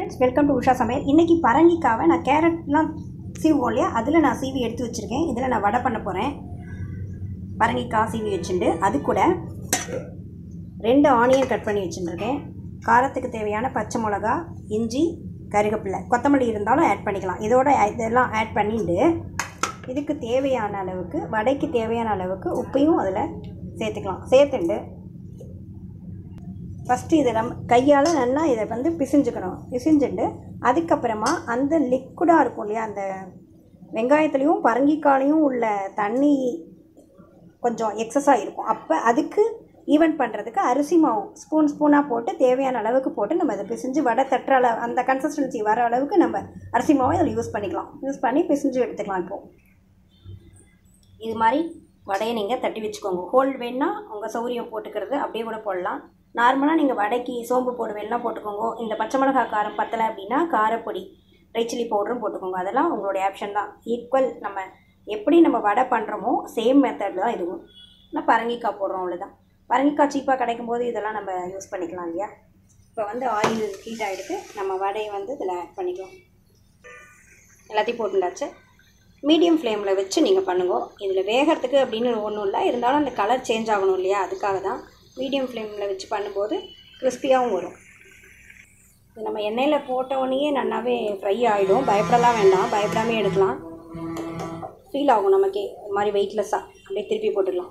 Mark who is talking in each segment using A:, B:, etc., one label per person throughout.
A: friends welcome to Usha சமையல் இன்றைக்கி பரங்கிக்காவை நான் கேரட்லாம் சீவுவோம் இல்லையா அதில் நான் சீவி எடுத்து வச்சுருக்கேன் இதில் நான் வடை பண்ண போகிறேன் பரங்கிக்காய் சீவி வச்சுட்டு அது கூட ரெண்டு ஆனியன் கட் பண்ணி வச்சுட்டுருக்கேன் காரத்துக்கு தேவையான பச்சை மிளகா இஞ்சி கருகப்பில்லை கொத்தமல்லி இருந்தாலும் ஆட் பண்ணிக்கலாம் இதோட இதெல்லாம் ஆட் பண்ணிட்டு இதுக்கு தேவையான அளவுக்கு வடைக்கு தேவையான அளவுக்கு உப்பையும் அதில் சேர்த்துக்கலாம் சேர்த்துண்டு ஃபஸ்ட்டு இதை நம்ம கையால் நல்லா இதை வந்து பிசிஞ்சுக்கணும் பிசிஞ்சுட்டு அதுக்கப்புறமா அந்த லிக்விடாக இருக்கும் இல்லையா அந்த வெங்காயத்துலேயும் பரங்கிக்காலையும் உள்ள தண்ணி கொஞ்சம் எக்ஸஸாக இருக்கும் அப்போ அதுக்கு ஈவன் பண்ணுறதுக்கு அரிசி மாவு ஸ்பூன் ஸ்பூனாக போட்டு தேவையான அளவுக்கு போட்டு நம்ம அதை பிசிஞ்சு வடை தட்டுற அளவு அந்த கன்சிஸ்டன்சி வர அளவுக்கு நம்ம அரிசி மாவை இதில் யூஸ் பண்ணிக்கலாம் யூஸ் பண்ணி பிசிஞ்சு எடுத்துக்கலாம் இப்போது இது மாதிரி வடையை நீங்கள் தட்டி வச்சுக்கோங்க ஹோல் வேணா உங்கள் சௌரியம் போட்டுக்கிறது அப்படியே கூட போடலாம் நார்மலாக நீங்கள் வடைக்கு சோம்பு போடு வேணா போட்டுக்கோங்க இந்த பச்சை மிளகாய் காரம் பத்தலை அப்படின்னா காரப்பொடி ரெட் சில்லி பவுடரும் போட்டுக்கோங்க அதெல்லாம் உங்களுடைய ஆப்ஷன் தான் ஈக்குவல் நம்ம எப்படி நம்ம வடை பண்ணுறோமோ சேம் மெத்தட் தான் இதுவும் நான் பரங்கிக்காய் போடுறோம் அவ்வளோதான் பரங்கிக்காய் சீப்பாக கிடைக்கும் போது இதெல்லாம் நம்ம யூஸ் பண்ணிக்கலாம் இல்லையா இப்போ வந்து ஆயில் ஹீட் ஆகிடுத்து நம்ம வடையை வந்து இதில் ஆட் பண்ணிக்கலாம் எல்லாத்தையும் போட்டுண்டாச்சு மீடியம் ஃப்ளேமில் வச்சு நீங்கள் பண்ணுங்க இதில் வேகிறதுக்கு அப்படின்னு ஒன்றும் இல்லை இருந்தாலும் அந்த கலர் சேஞ்ச் ஆகணும் இல்லையா அதுக்காக தான் மீடியம் ஃப்ளேமில் வச்சு பண்ணும்போது கிறிஸ்பியாகவும் வரும் இது நம்ம எண்ணெயில் போட்ட உடனேயே நல்லாவே ஃப்ரை ஆகிடும் பயப்படலாம் வேண்டாம் பயப்படாமே எடுக்கலாம் ஃபீல் ஆகும் நமக்கே ஒரு மாதிரி வெயிட்லெஸ்ஸாக அப்படியே திருப்பி போட்டுடலாம்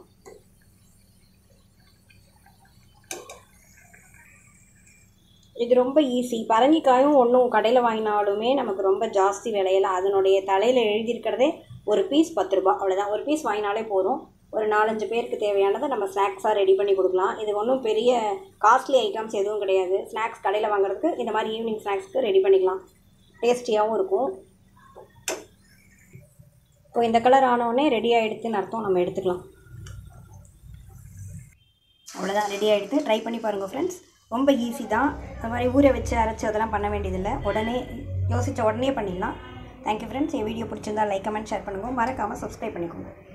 A: இது ரொம்ப ஈஸி பரங்கிக்காயும் ஒன்றும் கடையில் வாங்கினாலுமே நமக்கு ரொம்ப ஜாஸ்தி விலையில அதனுடைய தலையில் எழுதியிருக்கிறதே ஒரு பீஸ் பத்து ரூபா அவ்வளோதான் ஒரு பீஸ் வாங்கினாலே போதும் ஒரு நாலஞ்சு பேருக்கு தேவையானதை நம்ம ஸ்நாக்ஸாக ரெடி பண்ணி கொடுக்கலாம் இது ஒன்றும் பெரிய காஸ்ட்லி ஐட்டம்ஸ் எதுவும் கிடையாது ஸ்நாக்ஸ் கடையில் வாங்குறதுக்கு இந்த மாதிரி ஈவினிங் ஸ்நாக்ஸ்க்கு ரெடி பண்ணிக்கலாம் டேஸ்டியாகவும் இருக்கும் இப்போ இந்த கலர் ஆனவுடனே ரெடி ஆகிடுதுன்னு அர்த்தம் நம்ம எடுத்துக்கலாம் அவ்வளோதான் ரெடி ஆகிடுது ட்ரை பண்ணி பாருங்கள் ஃப்ரெண்ட்ஸ் ரொம்ப ஈஸி தான் அது மாதிரி ஊற வச்சு அரைச்சி அதெல்லாம் பண்ண வேண்டியதில்லை உடனே யோசித்த உடனே பண்ணிடலாம் தேங்க்யூ ஃப்ரெண்ட்ஸ் என் வீடியோ பிடிச்சிருந்தா லைக் கமெண்ட் ஷேர் பண்ணுங்கள் மறக்காமல் சப்ஸ்கிரைப் பண்ணிக்கோங்க